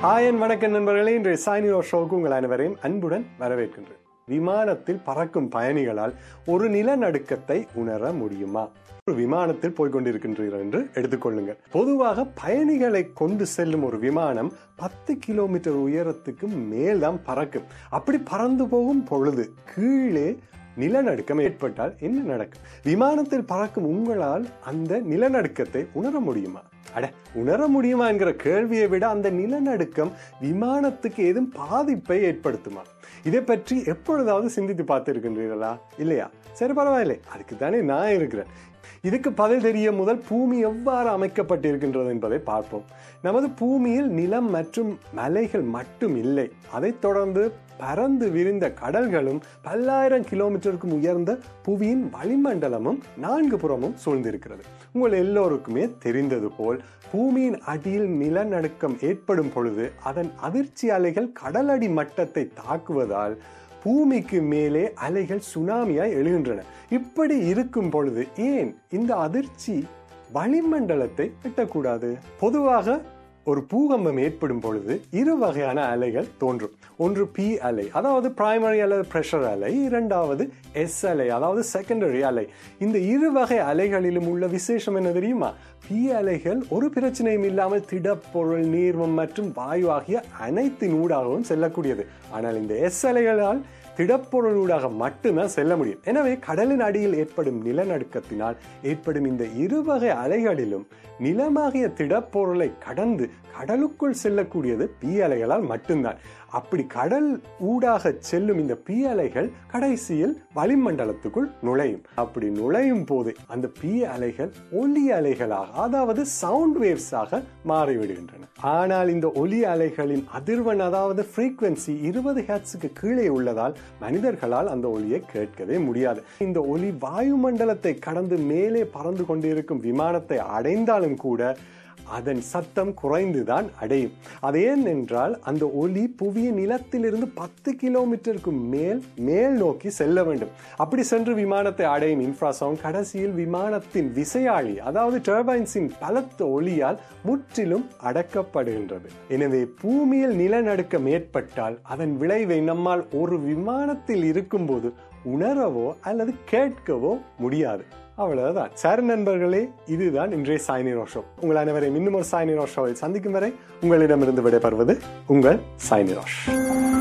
hi வணக்கம் நண்பர்களே இன்றைய சாய்னிரோ ஷோக்கு உங்கள் அனைவரையும் அன்புடன் வரவேற்கின்றேன் விமானத்தில் பறக்கும் பயணிகளால் ஒரு நிலநடுக்கத்தை உணர முடியுமா ஒரு விமானத்தில் போய்கொண்டிருக்கின்றீர்கள் என்று எடுத்துக்கொள்ளுங்கள் பொதுவாக பயணிகளை கொண்டு செல்லும் ஒரு விமானம் பத்து கிலோமீட்டர் உயரத்துக்கு மேல் தான் பறக்கும் அப்படி பறந்து போகும் பொழுது கீழே நிலநடுக்கம் ஏற்பட்டால் என்ன நடக்கும் விமானத்தில் பறக்கும் உங்களால் அந்த நிலநடுக்கத்தை உணர முடியுமா அட உணர முடியுமா என்கிற கேள்வியை விட அந்த நிலநடுக்கம் விமானத்துக்கு ஏதும் பாதிப்பை ஏற்படுத்துமா இதை பற்றி எப்பொழுதாவது சிந்தித்து பார்த்திருக்கின்றீர்களா இல்லையா சரி பரவாயில்லை அதுக்கு தானே நான் இருக்கிறேன் இதுக்கு பதில் தெரிய முதல் பூமி எவ்வாறு அமைக்கப்பட்டிருக்கின்றது என்பதை பார்ப்போம் நமது பூமியில் நிலம் மற்றும் மலைகள் மட்டும் இல்லை அதைத் தொடர்ந்து பறந்து விரிந்த கடல்களும் பல்லாயிரம் கிலோமீட்டருக்கும் உயர்ந்த புவியின் வளிமண்டலமும் நான்கு புறமும் சூழ்ந்திருக்கிறது உங்கள் எல்லோருக்குமே தெரிந்தது போல் பூமியின் அடியில் நிலநடுக்கம் ஏற்படும் பொழுது அதன் அதிர்ச்சி அலைகள் கடலடி மட்டத்தை தாக்குவதால் பூமிக்கு மேலே அலைகள் சுனாமியாய் எழுகின்றன இப்படி இருக்கும் பொழுது ஏன் இந்த அதிர்ச்சி வளிமண்டலத்தை எட்டக்கூடாது பொதுவாக ஒரு பூகம்பம் ஏற்படும் பொழுது இரு வகையான அலைகள் தோன்றும் ஒன்று பி அலை அதாவது பிரைமரி அல்லது பிரஷர் அலை இரண்டாவது எஸ் அலை அதாவது செகண்டரி அலை இந்த இரு வகை அலைகளிலும் உள்ள விசேஷம் என்ன தெரியுமா பி அலைகள் ஒரு பிரச்சனையும் இல்லாமல் திடப்பொருள் நீர்மம் மற்றும் வாயு ஆகிய அனைத்தின் ஊடாகவும் செல்லக்கூடியது ஆனால் இந்த எஸ் அலைகளால் திடப்பொருளூடாக மட்டும்தான் செல்ல முடியும் எனவே கடலின் அடியில் ஏற்படும் நிலநடுக்கத்தினால் ஏற்படும் இந்த இருவகை அலைகளிலும் நிலமாகிய திடப்பொருளை கடந்து கடலுக்குள் செல்லக்கூடியது பி அலைகளால் மட்டும்தான் அப்படி கடல் ஊடாக செல்லும் இந்த பி அலைகள் கடைசியில் வளிமண்டலத்துக்குள் நுழையும் அப்படி நுழையும் போது அந்த பி அலைகள் ஒலி அலைகளாக அதாவது சவுண்ட் வேவ்ஸாக மாறிவிடுகின்றன ஆனால் இந்த ஒலி அலைகளின் அதிர்வெண் அதாவது ஃப்ரீக்வன்சி இருபது ஹேட்ஸுக்கு கீழே உள்ளதால் மனிதர்களால் அந்த ஒலியை கேட்கவே முடியாது இந்த ஒலி வாயுமண்டலத்தை கடந்து மேலே பறந்து கொண்டிருக்கும் விமானத்தை அடைந்தாலும் கூட அதன் சத்தம் குறைந்துதான் அடையும் அது ஏன் என்றால் அந்த ஒலி புவியின் நிலத்திலிருந்து பத்து கிலோமீட்டருக்கு மேல் மேல் நோக்கி செல்ல வேண்டும் அப்படி சென்று விமானத்தை அடையும் இன்ஃப்ராசவுண்ட் கடைசியில் விமானத்தின் விசையாழி அதாவது டர்பைன்ஸின் பலத்த ஒலியால் முற்றிலும் அடக்கப்படுகின்றது எனவே பூமியில் நிலநடுக்கம் ஏற்பட்டால் அதன் விளைவை நம்மால் ஒரு விமானத்தில் இருக்கும்போது உணரவோ அல்லது கேட்கவோ முடியாது அவ்வளவுதான் சரி நண்பர்களே இதுதான் இன்றைய சாய்னி ரோஷோ உங்கள் அனைவரையும் இன்னும் ஒரு சாய்னி ரோஷோவில் சந்திக்கும் வரை உங்களிடமிருந்து விடைபெறுவது உங்கள் சாய்னி ரோஷ்